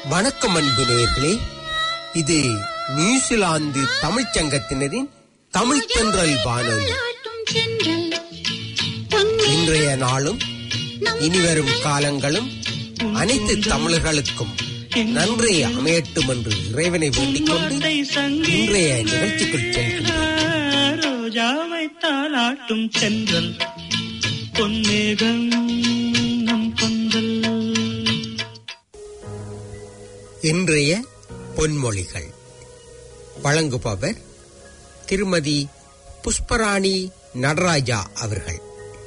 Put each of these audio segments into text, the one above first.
வணக்கம் அன்பு நேயர்களே இது நியூசிலாந்து தமிழ்ச் சங்கத்தினரின் தமிழ் தென்றல் வானொலி இன்றைய நாளும் இனிவரும் காலங்களும் அனைத்து தமிழர்களுக்கும் நன்றி அமையட்டும் என்று இறைவனை வேண்டிக் கொண்டு இன்றைய நிகழ்ச்சிக்குள் செல்கின்றோம் ரோஜாவை தாளாட்டும் சென்றல் பொன்னேகம் நம் கொந்தல் இன்றைய பொன்மொழிகள் வழங்குபவர் திருமதி புஷ்பராணி நடராஜா அவர்கள்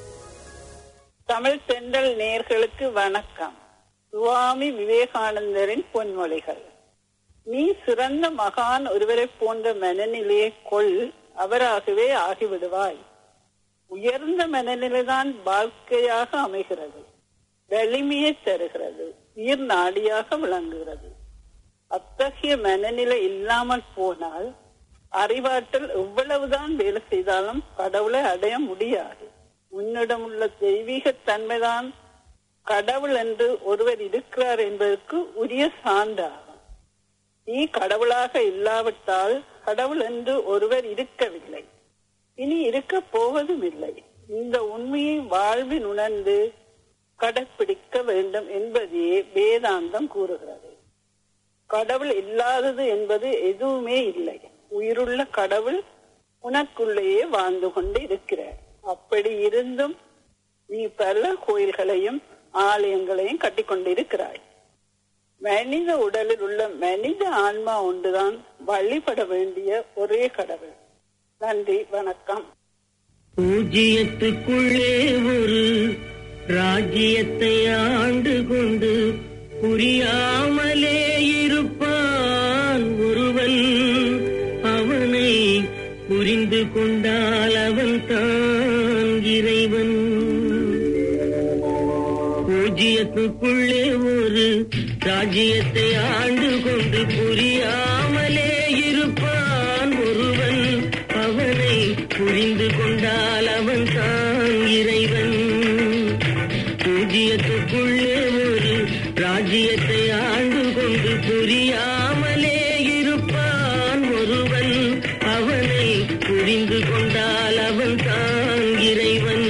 தமிழ் தென்றல் நேர்களுக்கு வணக்கம் சுவாமி விவேகானந்தரின் பொன்மொழிகள் நீ சிறந்த மகான் ஒருவரை போன்ற மனநிலையை கொள் அவராகவே ஆகிவிடுவாய் உயர்ந்த மனநிலைதான் வாழ்க்கையாக அமைகிறது வலிமையை தருகிறது உயிர் நாடியாக விளங்குகிறது அத்தகைய மனநிலை இல்லாமல் போனால் அறிவாற்றல் எவ்வளவுதான் வேலை செய்தாலும் கடவுளை அடைய முடியாது உன்னிடம் உள்ள தெய்வீக தன்மைதான் கடவுள் என்று ஒருவர் இருக்கிறார் என்பதற்கு உரிய சான்றாகும் நீ கடவுளாக இல்லாவிட்டால் கடவுள் என்று ஒருவர் இருக்கவில்லை இனி இருக்க போவதும் இல்லை இந்த உண்மையை வாழ்வில் உணர்ந்து கடைப்பிடிக்க வேண்டும் என்பதையே வேதாந்தம் கூறுகிறது கடவுள் இல்லாதது என்பது எதுவுமே இல்லை உயிருள்ள கடவுள் உனக்குள்ளேயே வாழ்ந்து கொண்டு இருக்கிறார் அப்படி இருந்தும் நீ பல கோயில்களையும் ஆலயங்களையும் கட்டிக்கொண்டிருக்கிறாய் மனித உடலில் உள்ள மனித ஆன்மா ஒன்றுதான் வழிபட வேண்டிய ஒரே கடவுள் நன்றி வணக்கம் பூஜ்ஜியத்துக்குள்ளே ஒரு ராஜ்யத்தை ஆண்டு கொண்டு புரியாமலே இருப்பான் ஒருவன் அவனை புரிந்து கொண்டால் அவன் தான் இறைவன் பூஜ்ஜியத்துக்குள்ளே ஒரு ராஜ்யத்தை ஆண்டு கொண்டு புரியாமலே இருப்பான் ஒருவன் அவனை புரிந்து கொண்டால் அவன் தான் இறைவன் பூஜ்ஜியத்துக்குள்ளே ஒரு ராஜ்யத்தை ஆண்டு கொண்டு புரியாமலே இருப்பான் ஒருவன் அவனை புரிந்து கொண்டால் அவன் தான் இறைவன்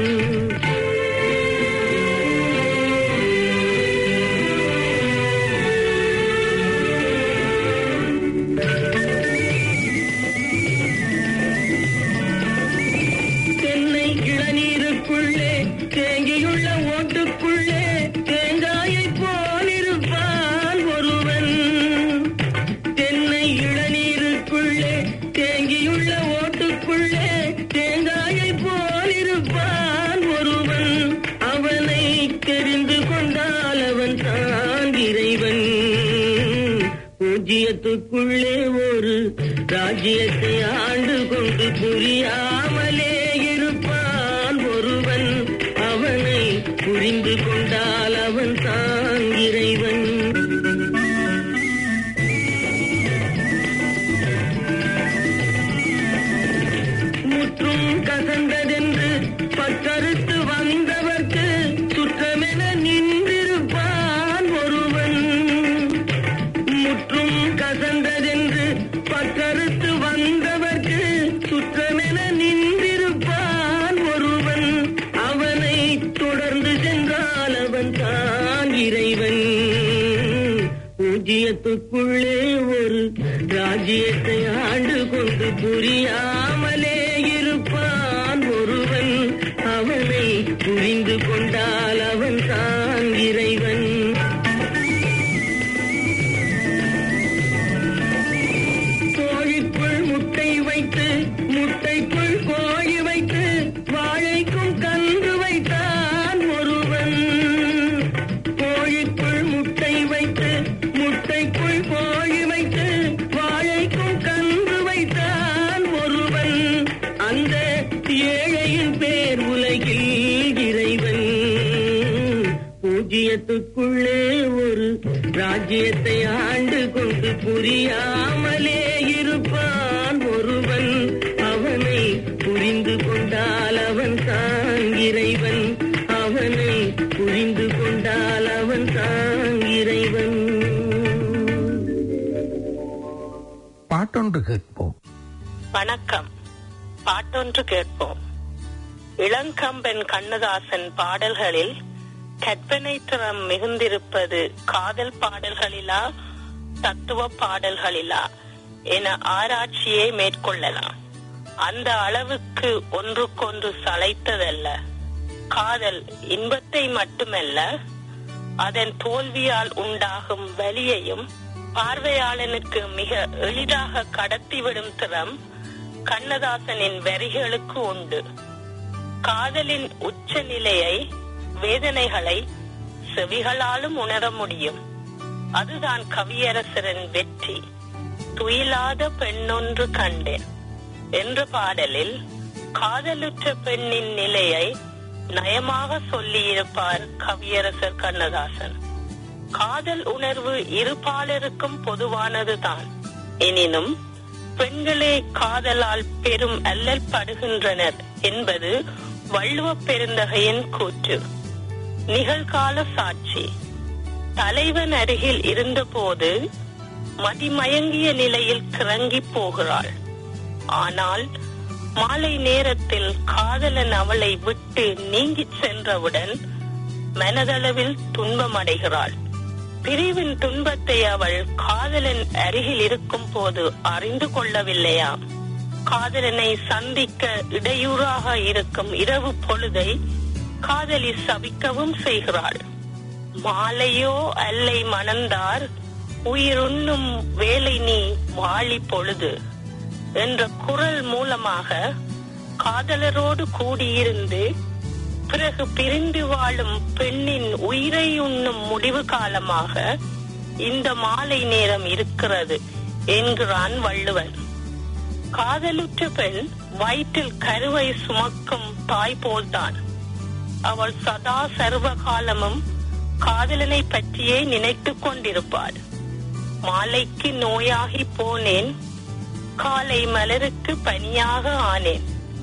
தென்னை இளநீருக்குள்ளே தேங்கியுள்ள ஓட்டுக்குள்ளே தேங்காயை போலிருப்பான் ஒருவன் தென்னை இளநீருக்குள்ளே தேங்கியுள்ள ஓட்டுக்குள்ளே தேங்காயை போலிருப்பான் ஒருவன் அவனை தெரிந்து கொண்டால் அவன் தான் இறைவன் பூஜ்ஜியத்துக்குள்ளே ஒரு ராஜ்யத்தை ஆண்டு கொண்டு புரியாமலே இருப்பான் ஒருவன் அவனை புரிந்து கொண்டால் அவன் தான் இறைவன் முற்றும் கசந்ததென்று பக்கருத்து வந்தவர்க்கு சுற்றமென நின்றிருப்பான் ஒருவன் முற்றும் கசந்ததென்று பக்கருத்து வந்தவர்க்கு சுற்றமென நின்றிருப்பான் ஒருவன் அவனை தொடர்ந்து சென்றால் அவன் தான் இறைவன் பூஜ்ஜியத்துக்குள்ளே ஒரு ராஜ்யத்தை ஆண்டு கொண்டு புரியாமலே இருப்பான் ஒருவன் அவனை புரிந்து கொண்டால் அவன் தான் இறைவன் கோழிக்குள் முட்டை வைத்து முட்டைக்குள் கோழி வைத்து வாழைக்கும் கன்று வைத்தான் ஒருவன் கோழிக்குள் முட்டை வைத்து முட்டைக்குள் கோழி வைத்து வாழைக்கும் கன்று வைத்தான் ஒருவன் அந்த ஏழையின் பேர் உலகில் இறைவன் பூஜ்ஜியத்துக்குள்ளே ஒரு ராஜ்யத்தை ஆண்டு கொண்டு புரியாமலே இருப்பான் ஒருவன் அவனை புரிந்து கொண்டால் அவன் தான் இறைவன் அவனை புரிந்து கொண்டால் அவன் தான் இறைவன் பாட்டொன்று கேட்போம் வணக்கம் பாட்டொன்று கேட்போம் இளங்கம்பன் கண்ணதாசன் பாடல்களில் கற்பனை திறம் மிகுந்திருப்பது காதல் பாடல்களிலா தத்துவ பாடல்களிலா என ஆராய்ச்சியை மேற்கொள்ளலாம் அந்த அளவுக்கு ஒன்றுக்கொன்று சளைத்ததல்ல காதல் இன்பத்தை மட்டுமல்ல அதன் தோல்வியால் உண்டாகும் வலியையும் பார்வையாளனுக்கு மிக எளிதாக கடத்திவிடும் திறம் கண்ணதாசனின் வரிகளுக்கு உண்டு காதலின் உச்ச நிலையை வேதனைகளை செவிகளாலும் உணர முடியும் அதுதான் கவியரசரின் வெற்றி துயிலாத பெண்ணொன்று கண்டேன் என்ற பாடலில் காதலுற்ற பெண்ணின் நிலையை நயமாக சொல்லியிருப்பார் கவியரசர் கண்ணதாசன் காதல் உணர்வு இரு பாலருக்கும் பொதுவானதுதான் எனினும் பெண்களே காதலால் பெரும் அல்லல் படுகின்றனர் என்பது வள்ளுவ பெருந்தகையின் கூற்று நிகழ்கால சாட்சி தலைவன் அருகில் இருந்தபோது மதிமயங்கிய நிலையில் கிறங்கி போகிறாள் ஆனால் மாலை நேரத்தில் காதலன் அவளை விட்டு நீங்கிச் சென்றவுடன் மனதளவில் துன்பமடைகிறாள் பிரிவின் துன்பத்தை அவள் காதலன் அருகில் இருக்கும் போது அறிந்து கொள்ளவில்லையாம் காதலனை சந்திக்க இடையூறாக இருக்கும் இரவு பொழுதை காதலி சபிக்கவும் செய்கிறாள் மாலையோ அல்லை மணந்தார் உயிருண்ணும் வேலை நீ வாழி பொழுது என்ற குரல் மூலமாக காதலரோடு கூடியிருந்து பிறகு பிரிந்து வாழும் பெண்ணின் உயிரை உண்ணும் முடிவு காலமாக இந்த மாலை நேரம் இருக்கிறது என்கிறான் வள்ளுவன் காதலுற்ற பெண் வயிற்றில் கருவை சுமக்கும் தாய் போல்தான் அவள் சதா சர்வ காலமும் காதலனை பற்றியே நினைத்துக் கொண்டிருப்பாள் மாலைக்கு நோயாகி போனேன் காலை மலருக்கு பனியாக ஆனேன்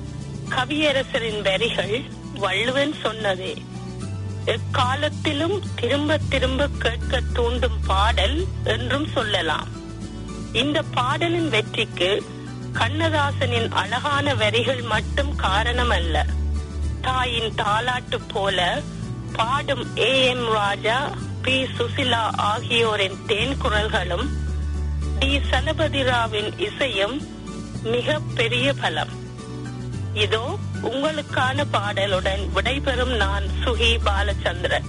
கவியரசரின் வரிகள் வள்ளுவன் சொன்னதே எக்காலத்திலும் திரும்ப திரும்ப கேட்க தூண்டும் பாடல் என்றும் சொல்லலாம் இந்த பாடலின் வெற்றிக்கு கண்ணதாசனின் அழகான வரிகள் மட்டும் காரணம் அல்ல தாயின் தாலாட்டு போல பாடும் A M Raja P Susheela ஆகியோரின் தேன் குரல்களும் டி சலபதிராவின் இசையும் மிக பெரிய பலம் இதோ உங்களுக்கான பாடலுடன் விடைபெறும் நான் சுகி பாலச்சந்திரன்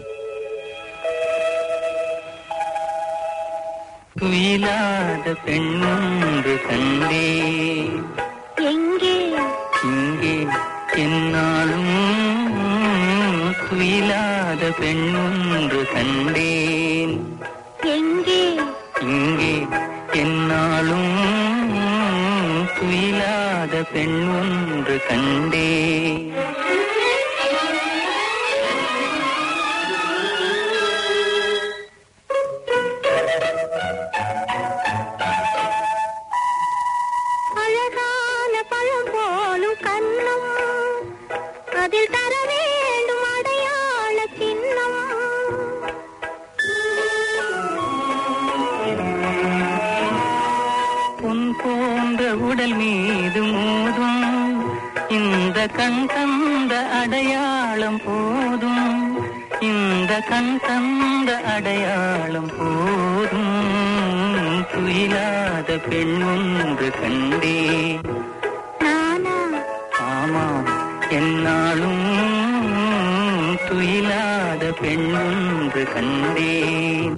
துயிலாத பெண்ணொன்று கண்டே எங்கே இங்கே என்னாலும் துயிலாத பெண்ணொன்று கண்டேன் எங்கே இங்கே என்னாலும் துயிலாத பெண் ஒன்று கண்டேன் அழகான பழம் போலும் கண்ணம் அதில் தர வேண்டும் அடையாள சின்னம் பொன் போன்ற உடல் மீது மோதும் இந்த கண் தந்த அடையாளம் போதும் இந்த கண் தந்த அடையாளம் போதும் துயிலாத பெண் ஒன்று கண்டே நானா ஆமாம் என்னாலும் துயிலாத பெண் ஒன்று கண்டேன்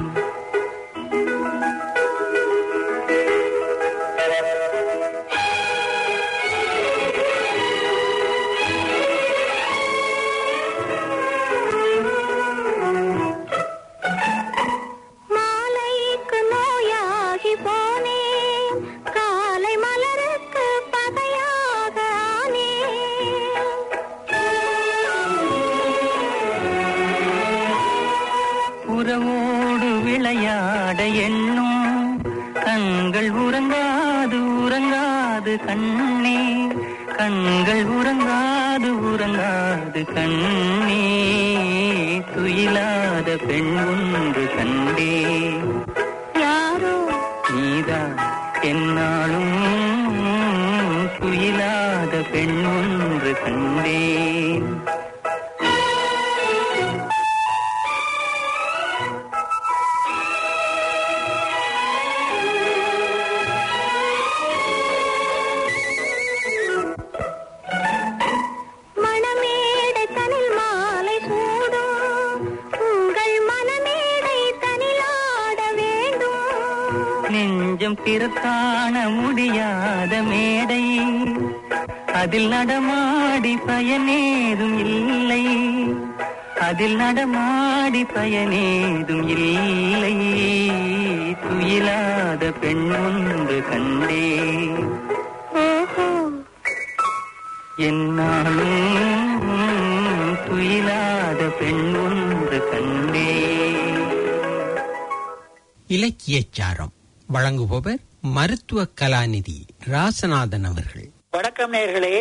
மாலைக்கு நோயாகி போனேன் காலை மலருக்கு பகையாக உறவோடு விளையாட எண்ணும் கண்கள் உறங்காது உறங்காது கண்ணே கண்கள் உறங்காது உறங்காது கண்ணே துயிலாத பெண் ஒன்று கண்டே யாரோ நீதான் என்னாலும் துயிலாத பெண் ஒன்று கண்டேன் மணமேடை தனில் மாலை சூடும் உங்கள் மனமேடை தனிலாட வேண்டும் நெஞ்சம் பிறக்காண முடியாத மேடை அதில் நடமாடி பயனேதும் இல்லை அதில் நடமாடி பயனேதும் இல்லை துயிலாத பெண் ஒன்று கண்டே ஓஹோ என்னாலும் துயிலாத பெண் ஒன்று கண்டே இலக்கியச்சாரம் வழங்குபவர் மருத்துவ கலாநிதி ராசநாதன் அவர்கள் வணக்கம் நேர்களே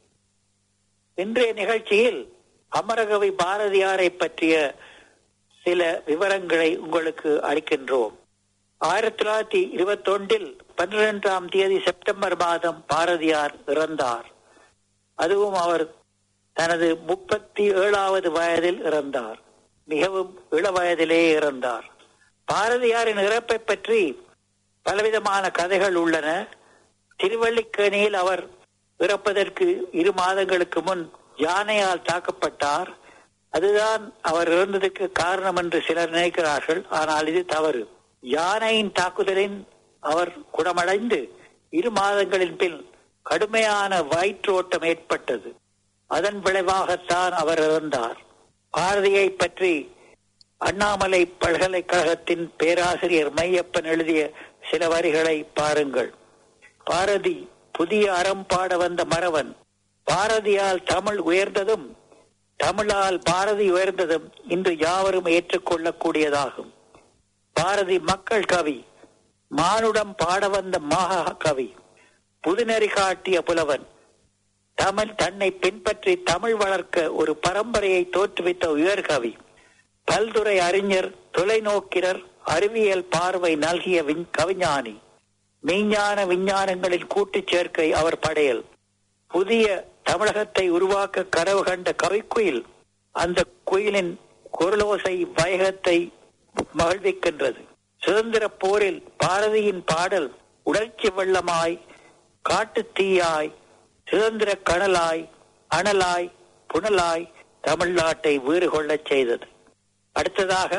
இன்றைய நிகழ்ச்சியில் அமரகவி பாரதியாரை பற்றிய சில விவரங்களை உங்களுக்கு அளிக்கின்றோம் ஆயிரத்தி தொள்ளாயிரத்தி இருபத்தி ஒன்றில் பன்னிரெண்டாம் தேதி செப்டம்பர் மாதம் பாரதியார் இறந்தார் அதுவும் அவர் தனது முப்பத்தி ஏழாவது வயதில் இறந்தார் மிகவும் இள வயதிலே இறந்தார் பாரதியாரின் இறப்பை பற்றி பலவிதமான கதைகள் உள்ளன திருவள்ளிக்கேணியில் அவர் இறப்பதற்கு இரு மாதங்களுக்கு முன் யானையால் தாக்கப்பட்டார் அதுதான் அவர் இறந்ததற்கு காரணம் என்று சிலர் நினைக்கிறார்கள் ஆனால் இது தவறு யானையின் தாக்குதலின் அவர் குணமடைந்து இரு மாதங்களின் பின் கடுமையான வயிற்றோட்டம் ஏற்பட்டது அதன் விளைவாகத்தான் அவர் இறந்தார் பாரதியை பற்றி அண்ணாமலை பல்கலைக்கழகத்தின் பேராசிரியர் மையப்பன் எழுதிய சில வரிகளை பாருங்கள் பாரதி புதிய அறம் பாட வந்த மறவன் பாரதியால் தமிழ் உயர்ந்ததும் தமிழால் பாரதி உயர்ந்ததும் இன்று யாவரும் ஏற்றுக்கொள்ளக்கூடியதாகும் பாரதி மக்கள் கவி மானுடம் பாட வந்த மகா கவி புதுநெறி காட்டிய புலவன் தமிழ் தன்னை பின்பற்றி தமிழ் வளர்க்க ஒரு பரம்பரையை தோற்றுவித்த உயர்கவி பல்துறை அறிஞர் தொலைநோக்கிரர் அறிவியல் பார்வை நல்கிய விஞ்- கவிஞானி மெய்ஞான விஞ்ஞானங்களின் கூட்டுச் சேர்க்கை அவர் படையல் புதிய தமிழகத்தை உருவாக்க கனவு கண்ட கவிக்குயில் அந்த குயிலின் குரலோசை வைகத்தை மகிழ்விக்கின்றது சுதந்திர போரில் பாரதியின் பாடல் உணர்ச்சி வெள்ளமாய் காட்டுத் தீயாய் சுதந்திர கனலாய் அனலாய் புனலாய் தமிழ்நாட்டை வீறு கொள்ளச் செய்தது அடுத்ததாக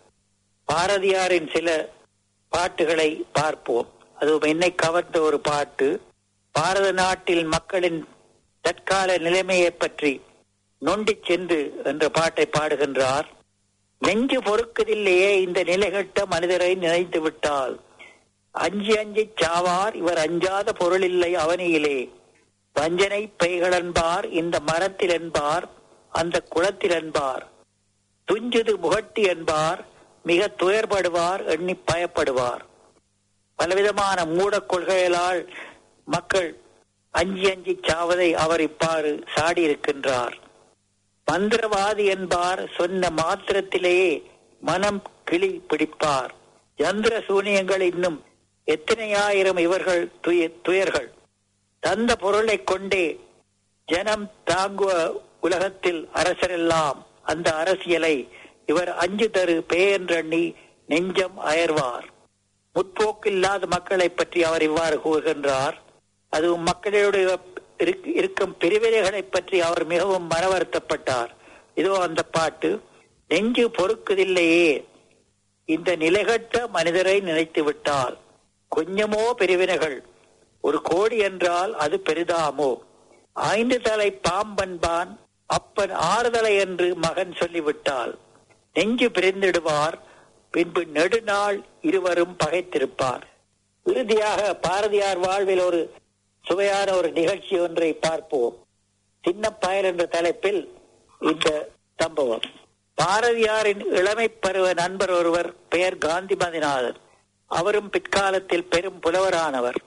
பாரதியாரின் சில பாட்டுகளை பார்ப்போம் அதுவும் என்னை கவர்ந்த ஒரு பாட்டு பாரத நாட்டில் மக்களின் தற்கால நிலைமையை பற்றி நொண்டிச் சென்று என்ற பாட்டை பாடுகின்றார் நெஞ்சு பொறுக்கதில்லையே இந்த நிலைகட்ட மனிதரை நினைத்து விட்டால் அஞ்சி அஞ்சி சாவார் இவர் அஞ்சாத பொருள் இல்லை அவனியிலே வஞ்சனை பெய்கள் என்பார் இந்த மரத்தில் என்பார் அந்த குளத்தில் என்பார் துஞ்சுது முகட்டி என்பார் மிக துயர்படுவார் எண்ணி பயப்படுவார் பலவிதமான மூடக் கொள்கைகளால் மக்கள் அஞ்சி அஞ்சி சாவதை அவர் இப்பாறு சாடியிருக்கின்றார் மந்திரவாதி என்பார் சொன்ன மாத்திரத்திலேயே மனம் கிளி பிடிப்பார் யந்திர சூனியங்கள் இன்னும் எத்தனையாயிரம் இவர்கள் துய துயர்கள் தந்த பொருளைக் கொண்டே ஜனம் தாங்குவ உலகத்தில் அரசரெல்லாம் அந்த அரசியலை இவர் அஞ்சு தரு பேயென்றெண்ணி நெஞ்சம் அயர்வார் முற்போக்கில்லாத மக்களை பற்றி அவர் இவ்வாறு கூறுகின்றார் அதுவும் மக்களுடைய இருக்- இருக்கும் பிரிவினைகளை பற்றி அவர் மிகவும் மனவருத்தப்பட்டார் இதோ அந்த பாட்டு நெஞ்சு பொறுக்குதில்லையே இந்த நிலைகட்ட மனிதரை நினைத்து விட்டால் கொஞ்சமோ பிரிவினைகள் ஒரு கோடி என்றால் அது பெரிதாமோ ஐந்து தலை பாம்பன்பான் அப்பன் ஆறுதலை என்று மகன் சொல்லிவிட்டால் நெஞ்சு பிரிந்திடுவார் பின்பு நெடுநாள் இருவரும் பகைத்திருப்பார் இறுதியாக பாரதியார் வாழ்வில் ஒரு சுவையான ஒரு நிகழ்ச்சி ஒன்றை பார்ப்போம் சின்ன பயல் என்ற தலைப்பில் இந்த சம்பவம் பாரதியாரின் இளமை பருவ நண்பர் ஒருவர் பெயர் காந்திமதிநாதன் அவரும் பிற்காலத்தில் பெரும் புலவரானவர்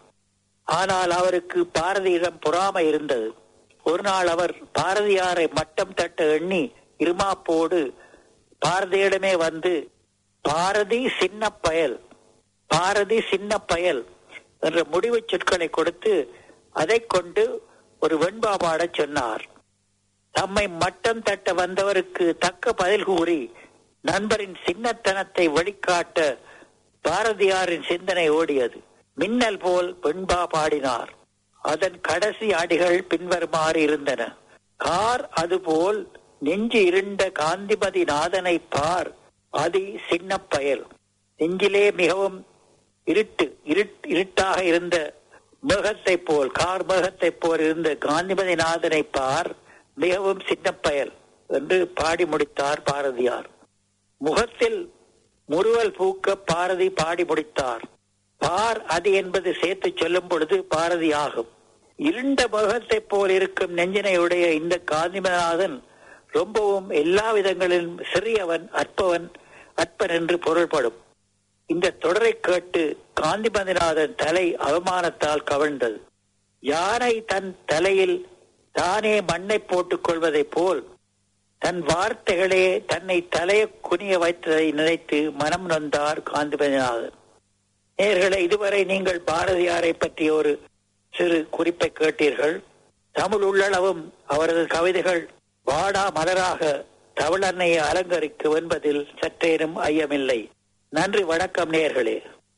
ஆனால் அவருக்கு பாரதியிடம் பொறாமை இருந்தது ஒரு நாள் அவர் பாரதியாரை மட்டம் தட்ட எண்ணி இருமாப்போடு பாரதியிடமே வந்து பாரதி சின்ன பயல் பாரதி சின்ன பயல் என்ற முடிவுச் சொற்களை கொடுத்து அதைக் கொண்டு ஒரு வெண்பா பாடச் சொன்னார் தம்மை மட்டம் தட்ட வந்தவருக்கு தக்க பதில் கூறி நண்பரின் சின்னத்தனத்தை வெளிக்காட்ட பாரதியாரின் சிந்தனை ஓடியது மின்னல் போல் வெண்பா பாடினார் அதன் கடைசி அடிகள் பின்வருமாறு இருந்தன கார் அதுபோல் நெஞ்சு இருண்ட காந்திமதி நாதனை பார் அதி சின்ன பயல் நெஞ்சிலே மிகவும் இருட்டு இருட் இருட்டாக இருந்த மேகத்தைப் போல் கார் மேகத்தைப் போல் இருந்த காந்திமதி நாதனை பார் மிகவும் சின்ன பயல் என்று பாடி முடித்தார் பாரதியார் முகத்தில் முறுவல் பூக்க பாரதி பாடி முடித்தார் பார் அது என்பது சேர்த்து சொல்லும் பொழுது பாரதி ஆகும் இருண்ட முகத்தைப் போல் இருக்கும் நெஞ்சினையுடைய இந்த காந்திமநாதன் ரொம்பவும் எல்லா விதங்களிலும் சிறியவன் அற்பவன் அற்பன் என்று பொருள்படும் இந்த தொடரை கேட்டு காந்திமதிநாதன் தலை அவமானத்தால் கவிழ்ந்தது யானை தன் தலையில் தானே மண்ணை போட்டுக் கொள்வதைப் போல் தன் வார்த்தைகளே தன்னை தலைய குனிய வைத்ததை நினைத்து மனம் நொந்தார் காந்திமதிநாதன் நேர்களை இதுவரை நீங்கள் பாரதியாரை பற்றிய ஒரு சிறு குறிப்பை கேட்டீர்கள் தமிழ் உள்ளளவும் அவரது கவிதைகள் வாடா மலராக தமிழன்னையை அலங்கரிக்கும் என்பதில் சற்றேனும் ஐயமில்லை நன்றி வணக்கம் நேர்களே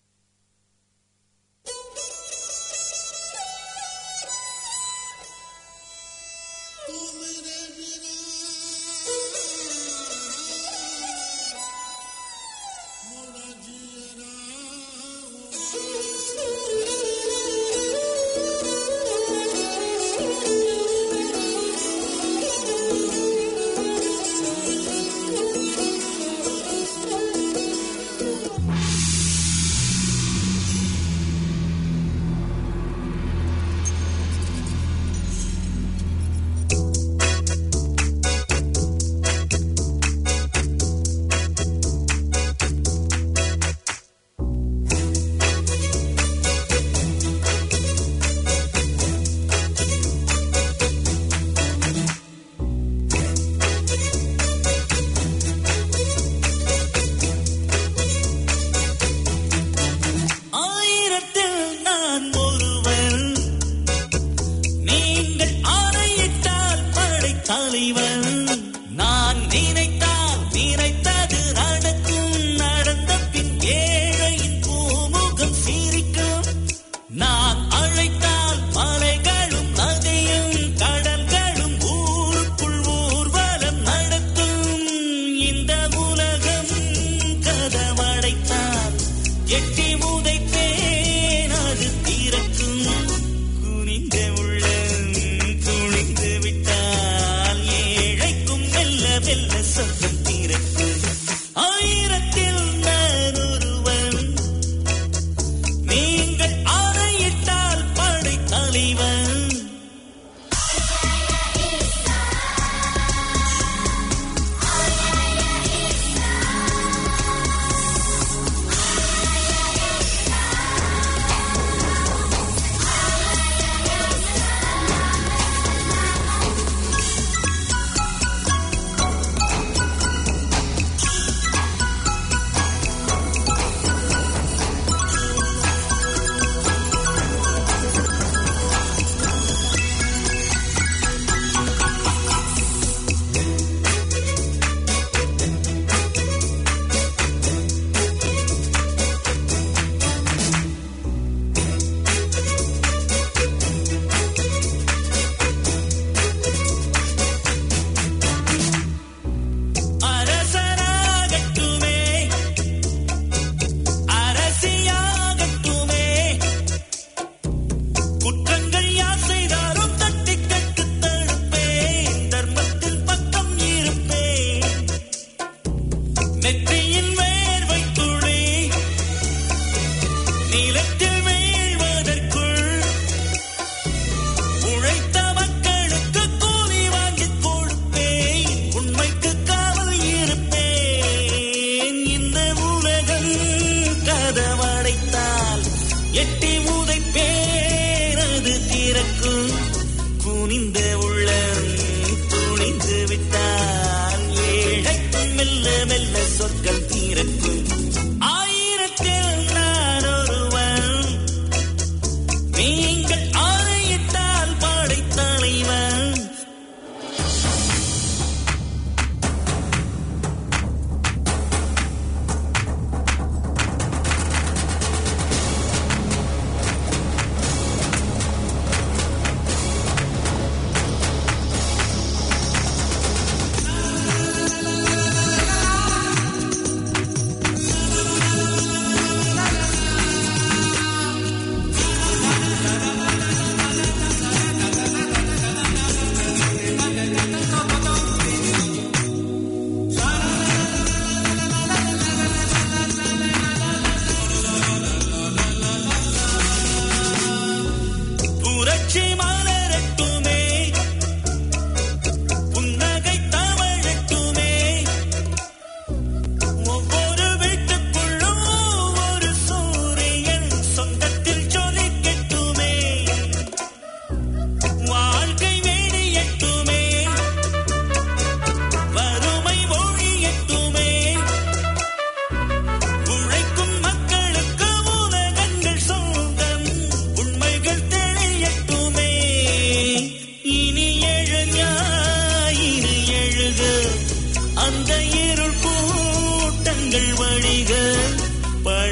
ஆயிரத்தில் நான் ஒருவன் நீங்கள் ஆணையிட்டால் படை தலைவன் நான் நினைத்தால் நினைத்தது நடக்கும் நடந்த பின் ஏழையின் பூமுகம் சிரிக்கும் நான் அழைத்தால் மலைகளும் நதியும் கடல்களும் ஊருக்குள் ஊர்வலம் நடத்தும் இந்த உலகம் கதவடைத்தால் எட்டி முதைப்பேன் அது திறக்கும் குனிந்த உள்ளம் துணிந்து விட்டால் ஏழைக்கும் மெல்ல மெல்ல சொந்தம் திறக்கும் ஆயிரத்தில் நான் ஒருவன் நீங்கள் ஆணையிட்டால் படை தலைவன்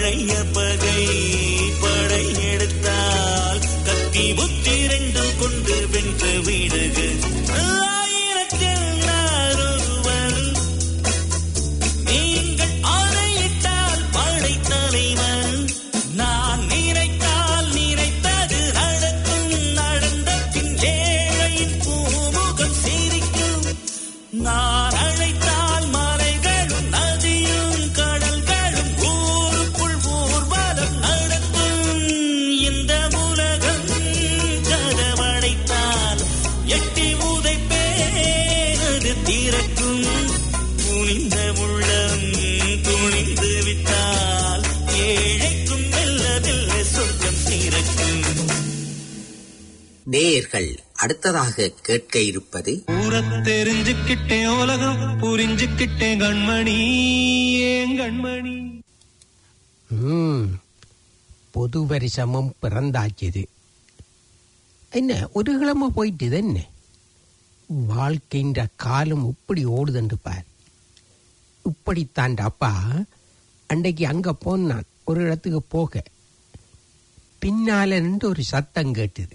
பழைய பகை படையெடுத்தால் கத்தி புத்தி ரெண்டும் கொண்டு வென்று விடுக ஆயிரத்தில் நான் ஒருவன் நீங்கள் ஆணையிட்டால் படை தலைவன் நான் நினைத்தால் நினைத்தது நடக்கும் நடந்த பின் ஏழையின் பூமுகம் சிரிக்கும் நான் அழைத்தால் மலைகளும் நதியும் கடல்களும் ஊருக்குள் ஊர்வலம் நடக்கும் இந்த உலகம் கதவடைத்தால் எட்டி உதைப்பேன் அது திறக்கும் குனிந்த உள்ளம் துணிந்து விட்டால் ஏழைக்கும் மெல்ல மெல்ல சொர்க்கம் திறக்கும் நேயர்கள் அடுத்ததாக கேட்க இருப்பது ஊர தெரிஞ்சுக்கிட்டேன் உலகம் புரிஞ்சுக்கிட்டேன் கண்மணி ஏன் கண்மணி ம், பொது வருஷமும் பிறந்தாச்சுது என்ன ஒரு கிழமை போயிட்டுது என்ன வாழ்க்கைன்ற காலம் இப்படி ஓடுதுண்டு பார் இப்படித்தாண்ட அப்பா அன்றைக்கு அங்க போனான் ஒரு இடத்துக்கு போக பின்னால நின்று ஒரு சத்தம் கேட்டுது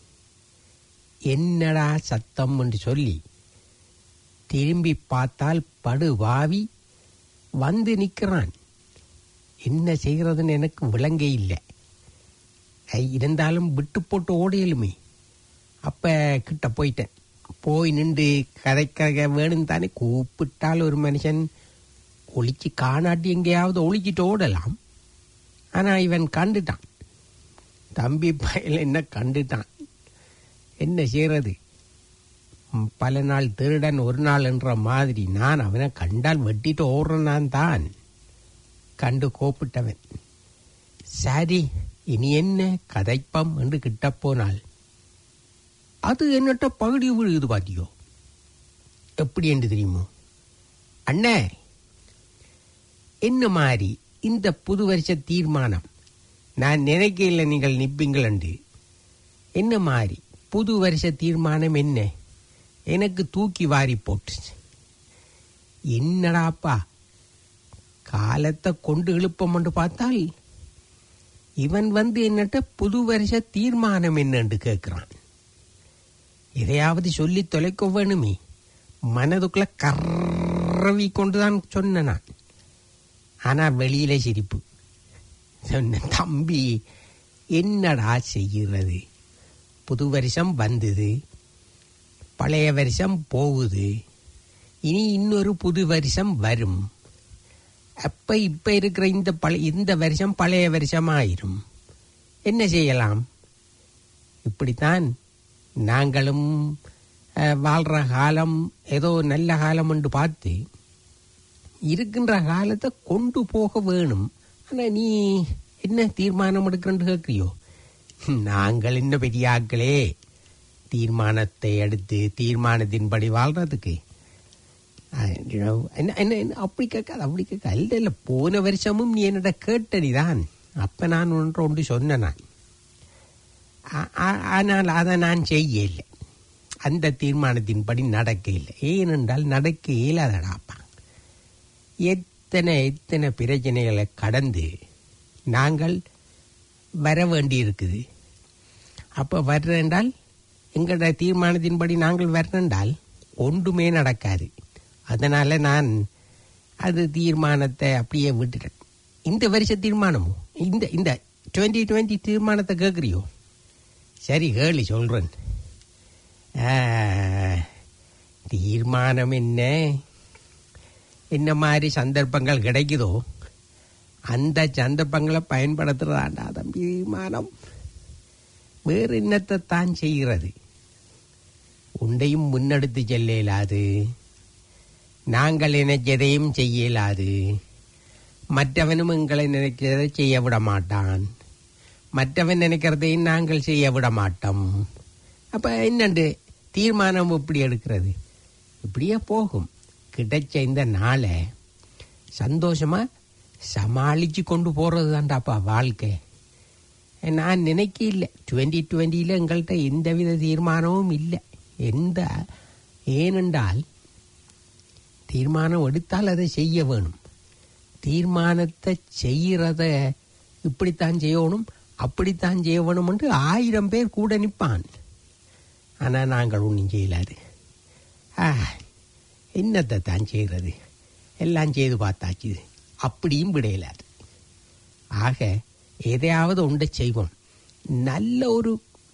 என்னடா சத்தம் என்று சொல்லி திரும்பி பார்த்தால் படு வாவி வந்து நிற்கிறான் என்ன செய்கிறதுன்னு எனக்கு விளங்க இல்லை ஐ, இருந்தாலும் விட்டு போட்டு ஓடையலுமே அப்ப கிட்ட போயிட்டேன் போய் நின்று கதைக்க வேணும் தானே கூப்பிட்டால் ஒரு மனுஷன் ஒளிச்சு காணாட்டி எங்கேயாவது ஒளிச்சிட்டு ஓடலாம் ஆனா இவன் கண்டுட்டான் தம்பி பயல் என்ன கண்டுட்டான் என்ன செய்யறது ம், பல நாள் திருடன் ஒரு நாள் என்ற மாதிரி நான் அவனை கண்டால் வெட்டிட்டு ஓடுறேன் நான் தான் கண்டு கோப்பிட்டவன் சரி இனி என்ன கதைப்பம் என்று கிட்ட போனால் அது என்னட்ட பகுடி விழுகுது பாத்தியோ எப்படி என்று தெரியுமோ அண்ணே என்ன மாதிரி இந்த புது வருஷ தீர்மானம் நான் நினைக்கல நீங்கள் நிப்பீங்கள் என்று என்ன மாதிரி புது வருஷ தீர்மானம் என்ன எனக்கு தூக்கி வாரி போட்டுச்சு என்னடாப்பா காலத்தை கொண்டு இழுப்போம்னு பார்த்தால் இவன் வந்து என்னட்ட புது வருஷ தீர்மானம் என்னன்னு கேட்கிறான் எதையாவது சொல்லி தொலைக்க வேணுமே மனதுக்குள்ள கறவி கொண்டுதான் சொன்ன நான் ஆனா வெளியில சிரிப்பு சொன்ன தம்பி என்னடா செய்கிறது புது வருஷம் வந்தது பழைய வருஷம் போகுது இனி இன்னொரு புது வருஷம் வரும் அப்ப இப்ப இருக்கிற இந்த பழைய இந்த வருஷம் பழைய வருஷமாயிரும் என்ன செய்யலாம் இப்படித்தான் நாங்களும் அஹ், வாழ்ற காலம் ஏதோ நல்ல காலம் என்று பார்த்து இருக்கின்ற காலத்தை கொண்டு போக வேணும் ஆனா நீ என்ன தீர்மானம் எடுக்கிறன்னு கேட்கிறியோ நாங்கள் என்ன பெரிய ஆட்களே தீர்மானத்தை எடுத்து தீர்மானத்தின்படி வாழ்றதுக்கு அஹ், you know, என்ன என்ன என்ன அப்படி கேட்காது அப்படி கேட்க இல்ல இல்ல போன வருஷமும் நீ என்னிட கேட்டடிதான் அப்ப நான் ஒன்று ஒன்று சொன்னேன் நான் ஆ- ஆ- ஆனால் அதை நான் செய்ய இல்லை அந்த தீர்மானத்தின்படி நடக்க இல்லை ஏனென்றால் நடக்க இயலாதடாப்பா எத்தனை எத்தனை பிரச்சனைகளை கடந்து நாங்கள் வர வேண்டி இருக்குது அப்போ வர்றேன்றால் எங்களோட தீர்மானத்தின்படி நாங்கள் வர்றேன்றால் ஒன்றுமே நடக்காது அதனால நான் அது தீர்மானத்தை அப்படியே விட்டுட்டேன் இந்த வருஷ தீர்மானமும் இந்த இந்த டுவெண்ட்டி டுவெண்ட்டி தீர்மானத்தை கேட்குறியோ சரி கேளு சொல்றேன் ஆ, தீர்மானம் என்ன என்ன மாதிரி சந்தர்ப்பங்கள் கிடைக்குதோ அந்த சந்தர்ப்பங்களை பயன்படுத்துறதாண்டா தம்பி தீர்மானம் வேறு என்னத்தை தான் செய்கிறது உண்டையும் முன்னெடுத்து செல்ல இயலாது நாங்கள் நினைச்சதையும் செய்ய இயலாது மற்றவனும் எங்களை நினைக்கிறதை செய்ய விட மாட்டான் மற்றவன் நினைக்கிறதையும் நாங்கள் செய்ய விட மாட்டோம் அப்ப என்னண்டு தீர்மானம் இப்படி எடுக்கிறது இப்படியே போகும் கிடைச்ச இந்த நாளை சந்தோஷமா சமாளிச்சு கொண்டு போறது தான்டாப்பா வாழ்க்கை நான் நினைக்க இல்லை டுவெண்ட்டி டுவெண்ட்டியில் எங்கள்கிட்ட எந்தவித தீர்மானமும் இல்லை எந்த ஏனென்றால் தீர்மானம் எடுத்தால் அதை செய்ய வேணும் தீர்மானத்தை செய்யறத இப்படித்தான் செய்யணும் அப்படித்தான் செய்யணும் என்று ஆயிரம் பேர் கூட நிற்பான் ஆனா நாங்கள் ஒன்றும் செய்யலாது ஆ என்னத்தை தான் செய்கிறது எல்லாம் செய்து பார்த்தாச்சு அப்படியும் விடையலாது ஆக எதையாவது ஒன்றை செய்வோம் நல்ல ஒரு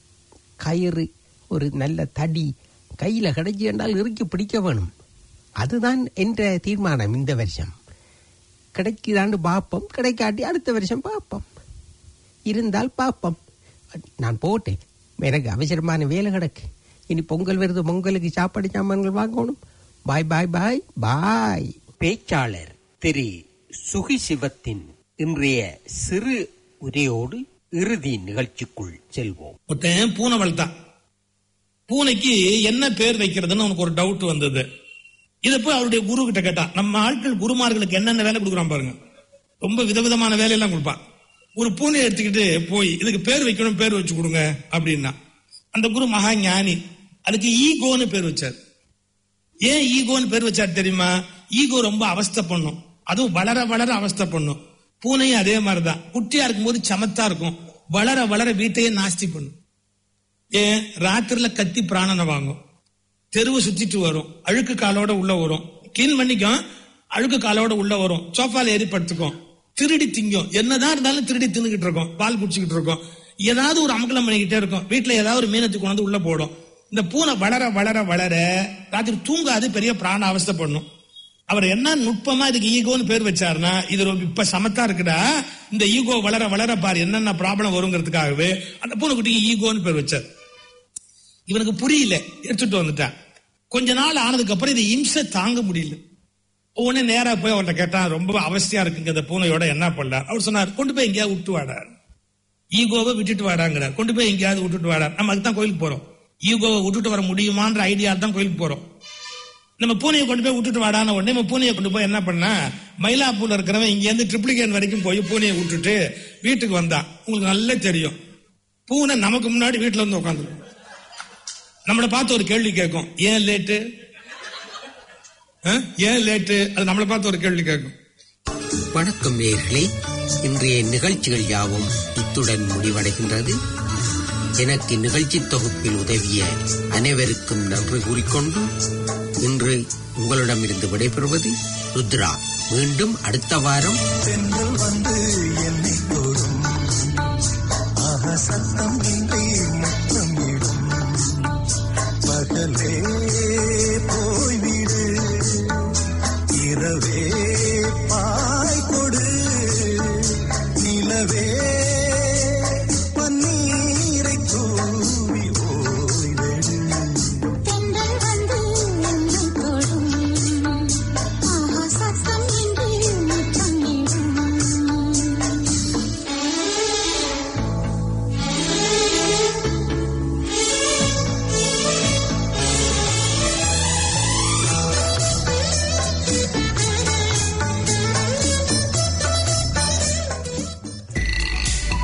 கயிறு ஒரு நல்ல தடி கையில் கிடைச்சி என்றால் இறுக்கி பிடிக்க வேணும் அதுதான் என்ற தீர்மானம் இந்த வருஷம் கிடைக்குதாண்டு பார்ப்போம் கிடைக்காட்டி அடுத்த வருஷம் பார்ப்போம் இருந்தால் பார்ப்போம் நான் போட்டேன் எனக்கு அவசரமான வேலை கிடக்கு இனி பொங்கல் வருது பொங்கலுக்கு சாப்பாடு சாமான்கள் வாங்கணும் பாய் பாய் பாய் பாய் பேச்சாளர் திரு சுகி சிவத்தின் இன்றைய சிறு உரையோடு இறுதி நிகழ்ச்சிக்குள் செல்வோம் ஒருத்தன் பூனை வளர்த்தான் பூனைக்கு என்ன பேர் வைக்கிறதுன்னு அவனுக்கு ஒரு டவுட் வந்தது இதை போய் அவருடைய குரு கிட்ட கேட்டான் நம்ம ஆட்கள் குருமார்களுக்கு என்னென்ன வேலை கொடுக்குறான் பாருங்க ரொம்ப விதவிதமான வேலையெல்லாம் கொடுப்பான் ஒரு பூனை எடுத்துக்கிட்டு போய் இதுக்கு பேர் வைக்கணும் பேர் வச்சு கொடுங்க அப்படின்னா அந்த குரு மகா ஞானி அதுக்கு ஈகோன்னு பேர் வச்சார் ஏன் ஈகோன்னு பேர் வச்சார் தெரியுமா ஈகோ ரொம்ப அவஸ்தை பண்ணும் அதுவும் வளர வளர அவஸ்தை பண்ணும் பூனையும் அதே மாதிரிதான் குட்டியா இருக்கும்போது சமத்தா இருக்கும் வளர வளர வீட்டையே நாஸ்தி பண்ணும் ஏன் ராத்திரில கத்தி பிராணனை வாங்கும் தெருவை சுத்திட்டு வரும் அழுக்கு காலோட உள்ள வரும் கிளீன் பண்ணிக்கும் அழுக்கு காலோட உள்ள வரும் சோஃபால ஏறி படுத்துக்கும் திருடி திங்கும் என்னதான் இருந்தாலும் திருடி தின்னுகிட்டு இருக்கோம் பால் குடிச்சுக்கிட்டு இருக்கோம் ஏதாவது ஒரு அமக்கலம் பண்ணிக்கிட்டே இருக்கும் வீட்டுல ஏதாவது ஒரு மீனத்துக்கு கொண்டு வந்து உள்ள போடும் இந்த பூனை வளர வளர வளர ராத்திரி தூங்காது பெரிய பிராண அவஸ்தை பண்ணும் அவர் என்ன நுட்பமா இதுக்கு ஈகோன்னு பேர் வச்சாருன்னா இது ரொம்ப இப்ப சமத்தா இருக்குடா இந்த ஈகோ வளர வளர பாரு என்னென்ன ப்ராப்ளம் வருங்கிறதுக்காகவே அந்த பூனைக்குட்டிக்கு ஈகோன்னு பேர் வச்சார் இவனுக்கு புரியல எடுத்துட்டு வந்துட்டான் கொஞ்ச நாள் ஆனதுக்கு அப்புறம் இது இம்சை தாங்க முடியல உடனே நேரா போய் அவர்கிட்ட கேட்டான் ரொம்ப அவஸ்தையா இருக்குங்க இந்த பூனையோட என்ன பண்ணார் அவர் சொன்னார் கொண்டு போய் எங்கேயாவது விட்டு வாடா ஈகோவை விட்டுட்டு வாடாங்கிறார் கொண்டு போய் எங்கேயாவது விட்டுட்டு வாடா நம்ம அதுக்கு தான் கோயிலுக்கு போறோம் ஈகோவை விட்டுட்டு வர முடியுமான்ற ஐடியா தான் கோயிலுக்கு போறோம் நம்ம பூனையை கொண்டு போய் விட்டுட்டு வாடான உடனே நம்ம பூனையை கொண்டு போய் என்ன பண்ணா மயிலாப்பூர்ல இருக்கிறவன் இங்க இருந்து ட்ரிப்ளிகேன் வரைக்கும் போய் பூனையை விட்டுட்டு வீட்டுக்கு வந்தான் உங்களுக்கு நல்லா தெரியும் பூனை நமக்கு முன்னாடி வீட்டுல வந்து உட்காந்துருக்கும் நம்மளை பார்த்து ஒரு கேள்வி கேட்கும் ஏன் லேட்டு ஏன் லேட்டு அது நம்மளை பார்த்து ஒரு கேள்வி கேட்கும் வணக்கம் நேயர்களே இன்றைய நிகழ்ச்சிகள் யாவும் இத்துடன் முடிவடைகின்றது எனக்கு நிகழ்ச்சி தொகுப்பில் உதவிய அனைவருக்கும் நன்றி கூறிக்கொண்டு இன்று உங்களிடமிருந்து விடைபெறுவது ருத்ரா மீண்டும் அடுத்த வாரம் பெண்கள் வந்து என்னை தொடும் ஆஹா சத்தம் இன்றி முத்தமிடும் பகலே போய்விடு இரவே பாய் கொடு நிலவே